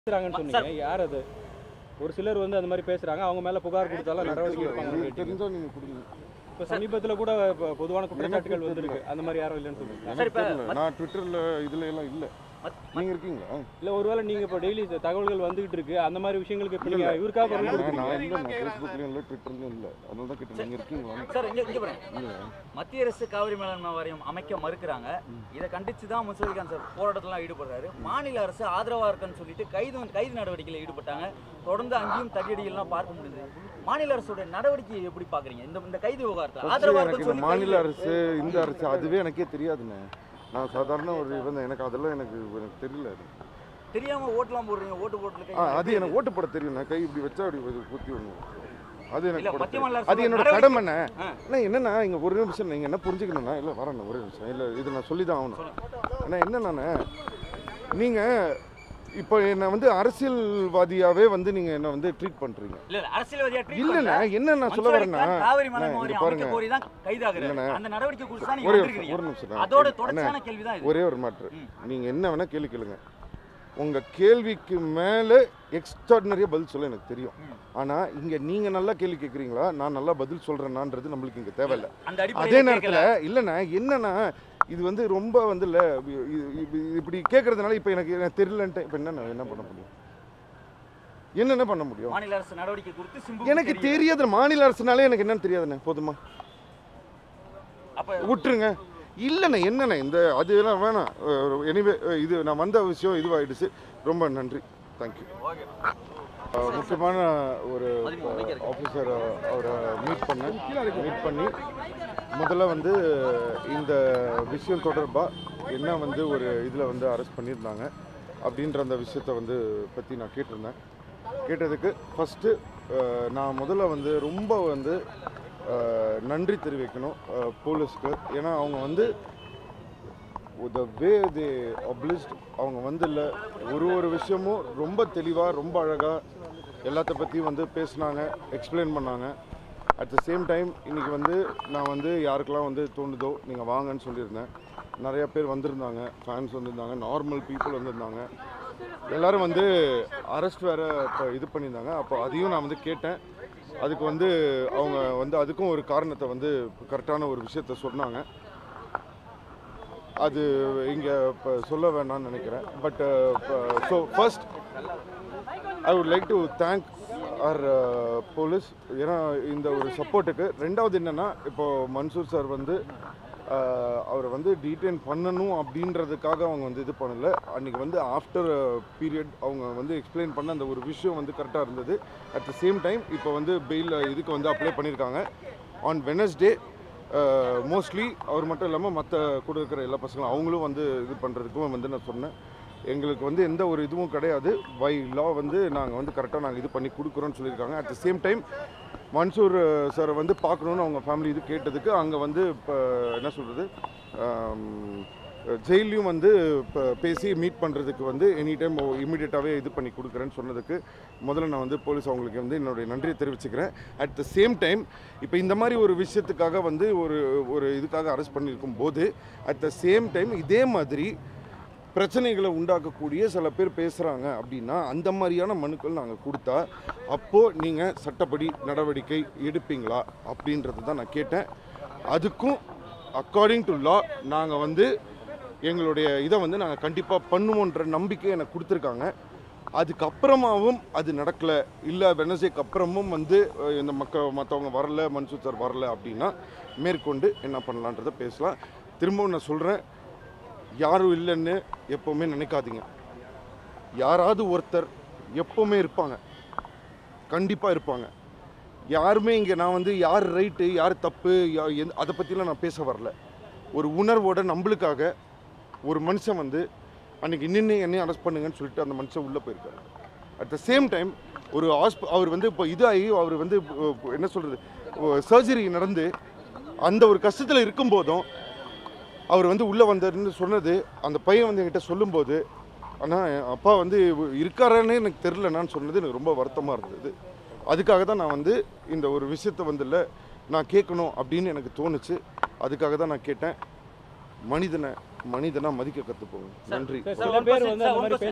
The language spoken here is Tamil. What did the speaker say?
பேசுறாங்கன்னு சொன்னீங்க யார் அது ஒரு சிலர் வந்து அந்த மாதிரி பேசுறாங்க அவங்க மேல புகார் கொடுத்தாலும் நடவடிக்கை எடுப்பாங்கன்னு உங்களுக்கு கேட்டீங்க தெரிஞ்சா நீங்க கொடுங்க இப்போ சமீபத்துல கூட இப்ப பொதுவான குற்றச்சாட்டுகள் வந்திருக்கு அந்த மாதிரி யாரும் இல்லைன்னு சொல்லுங்க எனக்கு இப்ப தெரியல நான் ட்விட்டர்ல இதுல எல்லாம் இல்ல மத்- நீங்க இருக்கீங்களா இல்ல ஒருவேளை நீங்க இப்போ டெய்லி தகவல்கள் வந்துகிட்டு இருக்கு அந்த மாதிரி விஷயங்களுக்கு இப்போ நீங்க இவருக்காக பதில் நான் கொடுக்குறீங்க நான் இல்ல நான் ஃபேஸ்புக்லயும் இல்ல ட்விட்டர்லயும் இல்ல அதனால தான் கேட்டேன் நீங்க இருக்கீங்களா சார் இங்க இங்க பாருங்க இல்ல மத்திய அரசு காவிரி மேலாண்மை வாரியம் அமைக்க மறுக்கிறாங்க இதை கண்டிச்சு தான் முசலிகான் சார் போராட்டத்திலாம் ஈடுபடுறாரு மாநில அரசு ஆதரவா இருக்குன்னு சொல்லிட்டு கைது கைது நடவடிக்கையில் ஈடுபட்டாங்க தொடர்ந்து அங்கேயும் தடியடிகள்லாம் பார்க்க முடியுது மாநில அரசோட நடவடிக்கையை எப்படி பாக்குறீங்க இந்த இந்த கைது விவகாரத்தை First ஆதரவா எனக்கு இருக்குன்னு இந்த சொல்லி மாநில கைது- அரசு இந்த அரசு அதுவே எனக்கே தெரியாதுண்ணே நான் சாதாரண ஒரு இவன் எனக்கு அதெல்லாம் எனக்கு எனக்கு தெரியல அது தெரியாம ஓட்டுலாம் போடுறீங்க ஓட்டு போட்டு ஆ, அது எனக்கு ஓட்டு போட தெரியும் நான் கை இப்படி வச்சா அப்படி ஒரு குத்தி ஒன்று அது இல்ல, எனக்கு போட மத்திய தெரியும். மாநில அது அரசோட என்னோட நடவடிக்கை- கடமைண்ணே ஆ. அண்ணா என்னண்ணா இங்க ஒரு நிமிஷம் நீங்க என்ன புரிஞ்சுக்கணும்னா இல்ல வரேன் ஒரே நிமிஷம் இல்ல இது நான் சொல்லி தான் ஆகணும் அண்ணா என்னண்ணா நீங்க இப்போ என்ன வந்து அரசியல்வாதியாவே வந்து நீங்க என்ன வந்து ட்ரீட் பண்றீங்க இல்ல இல்ல, அரசியல்வாதியா treat இல்லண்ணா பண்ணல. என்ன நான் சொல்ல மன்சூர் வரேன்னா அலிகான் காவிரி மேலாண்மை அண்ணா, வாரியம் இங்க அமைக்க பாருங்க கோரி தான் கைதாகிறாரு இல்லண்ணா. அந்த நடவடிக்கை குறித்து தான் நீங்க ஒரே நிமிஷம் வந்திருக்கீங்க ஒரு நிமிஷம் நான் அதோட கேட்கிறேன். அண்ணா, தொடர்ச்சியான கேள்விதான் இது ஒரே ஒரு மாற்று ம். நீங்க என்ன வேணா கேள்வி கேளுங்க உங்க கேள்விக்கு மேல எக்ஸ்ட்ராடினரியா பதில் சொல்ல எனக்கு தெரியும் ம். ஆனா இங்க நீங்க நல்லா கேள்வி கேக்குறீங்களா நான் நல்லா பதில் சொல்றேனான்றது நம்மளுக்கு இங்க தேவையில்ல அந்த அதே அடிப்படையில் நேரத்துல இல்லைண்ணா என்னன்னா இது வந்து ரொம்ப வந்து இல்ல இது- இது- இது- இப்படி கேட்கறதுனால இப்போ எனக்கு எனக்கு தெரியலன்ட்டு இப்போ என்ன நான் என்ன பண்ண முடியும் என்னென்ன பண்ண முடியும் மாநில அரசு நடவடிக்கை குறித்து சிம்பு எனக்கு தெரியாத மாநில அரசுனாலே எனக்கு என்னன்னு தெரியாதுண்ணே போதுமா அப்ப விட்டுருங்க இல்லைண்ணே என்னண்ணே இந்த அதெல்லாம் வேணாம் எனிவே இது நான் வந்த விஷயம் இதுவாயிடுச்சு ரொம்ப நன்றி தேங்க்யூ முக்கியமான ஒரு ஆஃபீஸர் அவரை மீட் பண்ணேன் மீட் பண்ணி முதல்ல வந்து இந்த விஷயம் தொடர்பாக என்ன வந்து ஒரு இதில் வந்து அரெஸ்ட் பண்ணியிருந்தாங்க அப்படின்ற அந்த விஷயத்தை வந்து பற்றி நான் கேட்டிருந்தேன் கேட்டதுக்கு ஃபஸ்ட்டு நான் முதல்ல வந்து ரொம்ப வந்து அஹ், நன்றி தெரிவிக்கணும் அஹ், போலீஸ்க்கு ஏன்னா அவங்க வந்து த வே தே obliged அவங்க வந்து இல்லை ஒரு ஒரு விஷயமும் ரொம்ப தெளிவாக ரொம்ப அழகாக எல்லாத்த பற்றியும் வந்து பேசுனாங்க எக்ஸ்பிளைன் பண்ணாங்க அட் த சேம் டைம் இன்றைக்கி வந்து நான் வந்து யாருக்கெல்லாம் வந்து தோணுதோ நீங்கள் வாங்கன்னு சொல்லியிருந்தேன் நிறைய பேர் வந்திருந்தாங்க ஃபேன்ஸ் வந்திருந்தாங்க நார்மல் பீப்புள் வந்திருந்தாங்க எல்லாரும் வந்து அரெஸ்ட் வேறு இப்போ இது பண்ணியிருந்தாங்க அப்போ அதையும் நான் வந்து கேட்டேன் அதுக்கு வந்து அவங்க வந்து அதுக்கும் ஒரு காரணத்தை வந்து கரெக்டான ஒரு விஷயத்த சொன்னாங்க அது இங்கே இப்போ சொல்ல வேணாம்னு நினைக்கிறேன் but so first I would like to thank our police ஏன்னா இந்த ஒரு சப்போர்ட்டுக்கு ரெண்டாவது என்னென்னா இப்போ மன்சூர் சார் வந்து அஹ், அவரை வந்து டீடைன் பண்ணணும் அப்படின்றதுக்காக அவங்க வந்து இது பண்ணல அன்றைக்கி வந்து ஆஃப்டர் பீரியட் அவங்க வந்து எக்ஸ்பிளைன் பண்ண அந்த ஒரு விஷயம் வந்து கரெக்டாக இருந்தது அட் த சேம் டைம் இப்போ வந்து பெயில் இதுக்கு வந்து அப்ளை பண்ணியிருக்காங்க ஆன் வெனஸ்டே மோஸ்ட்லி அவர் மட்டும் இல்லாமல் மற்ற கூட இருக்கிற எல்லா பசங்களும் அவங்களும் வந்து இது பண்ணுறதுக்கும் வந்து நான் சொன்னேன் எங்களுக்கு வந்து எந்த ஒரு இதுவும் கிடையாது பை லா வந்து நாங்கள் வந்து கரெக்டாக நாங்கள் இது பண்ணி கொடுக்குறோன்னு சொல்லியிருக்காங்க at the same time Mansoor சாரை வந்து பார்க்கணுன்னு அவங்க ஃபேமிலி இது கேட்டதுக்கு அங்கே வந்து இப்போ என்ன சொல்கிறது ஜெயிலையும் வந்து இப்போ பேசி மீட் பண்ணுறதுக்கு வந்து எனி டைம் இமீடியட்டாகவே இது பண்ணி கொடுக்குறேன்னு சொன்னதுக்கு முதல்ல நான் வந்து போலீஸ் அவங்களுக்கு வந்து என்னுடைய நன்றியை தெரிவிச்சுக்கிறேன் அட் த சேம் டைம் இப்போ இந்த மாதிரி ஒரு விஷயத்துக்காக வந்து ஒரு ஒரு இதுக்காக அரெஸ்ட் பண்ணியிருக்கும் போது அட் த சேம் டைம் இதே மாதிரி பிரச்சனைகளை உண்டாக்கக்கூடிய சில பேர் பேசுகிறாங்க அப்படின்னா அந்த மாதிரியான மனுக்கள் நாங்கள் கொடுத்தா அப்போது நீங்கள் சட்டப்படி நடவடிக்கை எடுப்பீங்களா அப்படின்றது தான் நான் கேட்டேன் அதுக்கும் அக்கார்டிங் டு லா நாங்கள் வந்து எங்களுடைய இதை வந்து நாங்கள் கண்டிப்பாக பண்ணுவோன்ற நம்பிக்கை எனக்கு கொடுத்துருக்காங்க அதுக்கப்புறமாவும் அது நடக்கலை இல்லை வெனஸ்டேக்கு அப்புறமும் வந்து அஹ், இந்த மக்கள் மற்றவங்க வரல மன்சூர் சார் வரல அப்படின்னா மேற்கொண்டு என்ன பண்ணலான்றதை பேசலாம் திரும்பவும் நான் சொல்கிறேன் யாரும் இல்லைன்னு எப்போவுமே நினைக்காதீங்க யாராவது ஒருத்தர் எப்போவுமே இருப்பாங்க கண்டிப்பாக இருப்பாங்க யாருமே இங்கே நான் வந்து யார் ரைட்டு யார் தப்பு யா- எந்த- அதை பற்றிலாம் நான் பேச வரல ஒரு உணர்வோட நம்மளுக்காக ஒரு மனுஷன் வந்து அன்னைக்கு நின்று என்னையும் அரெஸ்ட் பண்ணுங்கன்னு சொல்லிட்டு அந்த மனுஷன் உள்ளே போயிருக்காரு அட் த சேம் டைம் ஒரு ஹாஸ்ப அவர் வந்து இப்போ இதாகி அவர் வந்து இப்போ என்ன சொல்கிறது சர்ஜரி நடந்து அந்த ஒரு கஷ்டத்தில் இருக்கும்போதும் அவர் வந்து உள்ளே வந்தாருன்னு சொன்னது அந்த பையன் வந்து என்கிட்ட சொல்லும்போது ஆனால் என் அப்பா வந்து இருக்காரான்னு எனக்கு தெரிலனான்னு சொன்னது எனக்கு ரொம்ப வருத்தமாக இருந்தது அதுக்காக தான் நான் வந்து இந்த ஒரு விஷயத்தை வந்து இல்லை நான் கேட்கணும் அப்படின்னு எனக்கு தோணுச்சு அதுக்காக தான் நான் கேட்டேன் மனிதனை மனிதனாக மதிக்க கற்றுப்போங்க நன்றி சில பேர் வந்து அந்த மாதிரி